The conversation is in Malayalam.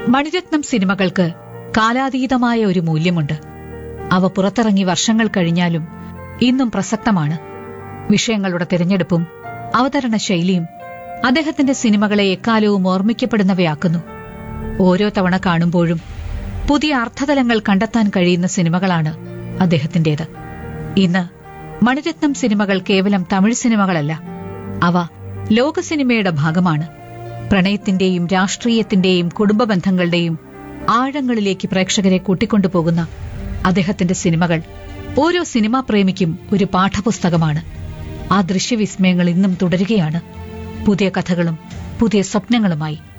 മണിരത്നം സിനിമകൾക്ക് കാലാതീതമായ ഒരു മൂല്യമുണ്ട് അവ പുറത്തിറങ്ങി വർഷങ്ങൾ കഴിഞ്ഞാലും ഇന്നും പ്രസക്തമാണ് വിഷയങ്ങളുടെ തിരഞ്ഞെടുപ്പും അവതരണ ശൈലിയും അദ്ദേഹത്തിന്റെ സിനിമകളെ എക്കാലവും ഓർമ്മിക്കപ്പെടുന്നവയാക്കുന്നു ഓരോ തവണ കാണുമ്പോഴും പുതിയ അർത്ഥതലങ്ങൾ കണ്ടെത്താൻ കഴിയുന്ന സിനിമകളാണ് അദ്ദേഹത്തിന്റേത് ഇന്ന് മണിരത്നം സിനിമകൾ കേവലം തമിഴ് സിനിമകളല്ല അവ ലോക സിനിമയുടെ ഭാഗമാണ് പ്രണയത്തിന്റെയും രാഷ്ട്രീയത്തിന്റെയും കുടുംബ ബന്ധങ്ങളുടെയും ആഴങ്ങളിലേക്ക് പ്രേക്ഷകരെ കൂട്ടിക്കൊണ്ടുപോകുന്ന അദ്ദേഹത്തിന്റെ സിനിമകൾ ഓരോ സിനിമാ പ്രേമിക്കും ഒരു പാഠപുസ്തകമാണ് ആ ദൃശ്യവിസ്മയങ്ങൾ ഇന്നും തുടരുകയാണ് പുതിയ കഥകളും പുതിയ സ്വപ്നങ്ങളുമായി